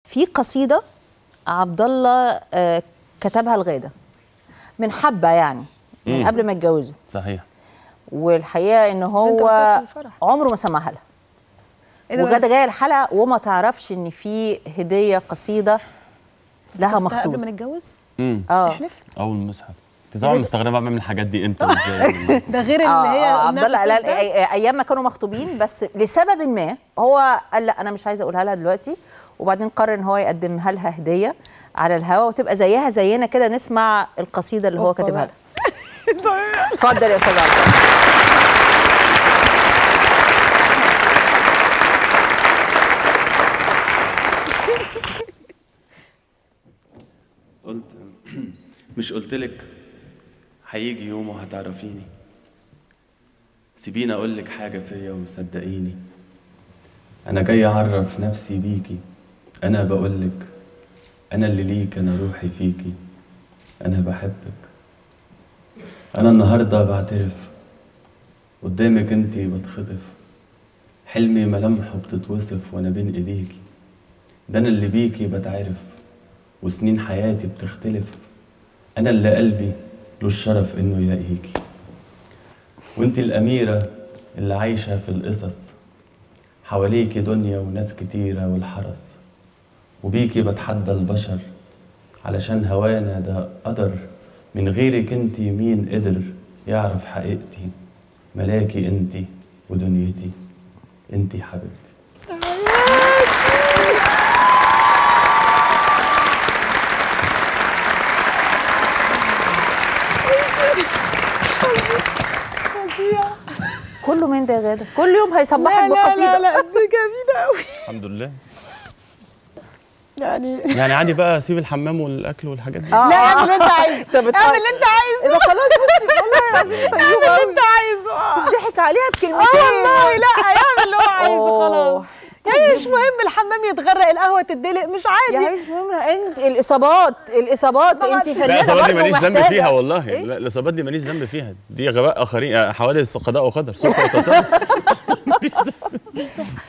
في قصيده عبد الله آه، كتبها الغاده من حبه يعني من مم. قبل ما يتجوزوا صحيح والحقيقه ان هو قلتها في الفرح. عمره ما سمعها لها إيه ده وغاده جايه الحلقه وما تعرفش ان في هديه قصيده لها قبل ما مخصوص نتجوز امم اه احلف اول مصحف انت طبعا مستغربه بعمل الحاجات دي امتى وازاي ده غير آه، اللي هي آه، عبد الله قلناها قال في الفيس دانس. ايام ما كانوا مخطوبين بس لسبب ما هو قال لا انا مش عايزه اقولها لها دلوقتي وبعدين قرر ان هو يقدمها لها هديه على الهوا وتبقى زيها زينا كده نسمع القصيده اللي هو أوبا كاتبها بقى. لها اتفضل يا استاذ عبد الله قلت مش قلتلك هيجي يوم وهتعرفيني سيبيني اقولك حاجة فيا وصدقيني انا جاي اعرف نفسي بيكي انا بقولك انا اللي ليك انا روحي فيكي انا بحبك انا النهاردة بعترف قدامك انتي بتخطف حلمي ملامحه بتتوصف وانا بين ايديكي ده انا اللي بيكي بتعرف وسنين حياتي بتختلف أنا اللي قلبي له الشرف إنه يلاقيكي وإنت الأميرة اللي عايشة في القصص حواليكي دنيا وناس كتيرة والحرس وبيكي بتحدى البشر علشان هوانا ده قدر من غيرك انتي مين قدر يعرف حقيقتي ملاكي انتي ودنيتي انتي حبيبتي كله من ده يا غاده كل يوم هيصبحك لا لا بقصيده لا لا دي جميله قوي الحمد لله يعني يعني عادي بقى اسيب الحمام والاكل والحاجات دي آه، لا آه. اعمل اللي انت عايزه طب اتفضل. اعمل اللي انت عايزه ايه ده خلاص بصي والله العظيم اعمل طيوبه اللي قوي انت عايزه آه. ضحك عليها اه بكلمتين والله لا يعمل اللي هو عايزه أوه. خلاص هي مش مهم الحمام يتغرق القهوه تدلق مش يا عادي عيني مش مهم انت الاصابات الاصابات انت لا فنانه الاصابات دي برضه ماليش ذنب محتاجة. فيها والله إيه؟ لا الاصابات دي ماليش ذنب فيها دي غباء اخرين آه، حوادث قضاء وقدر سوف يتصرف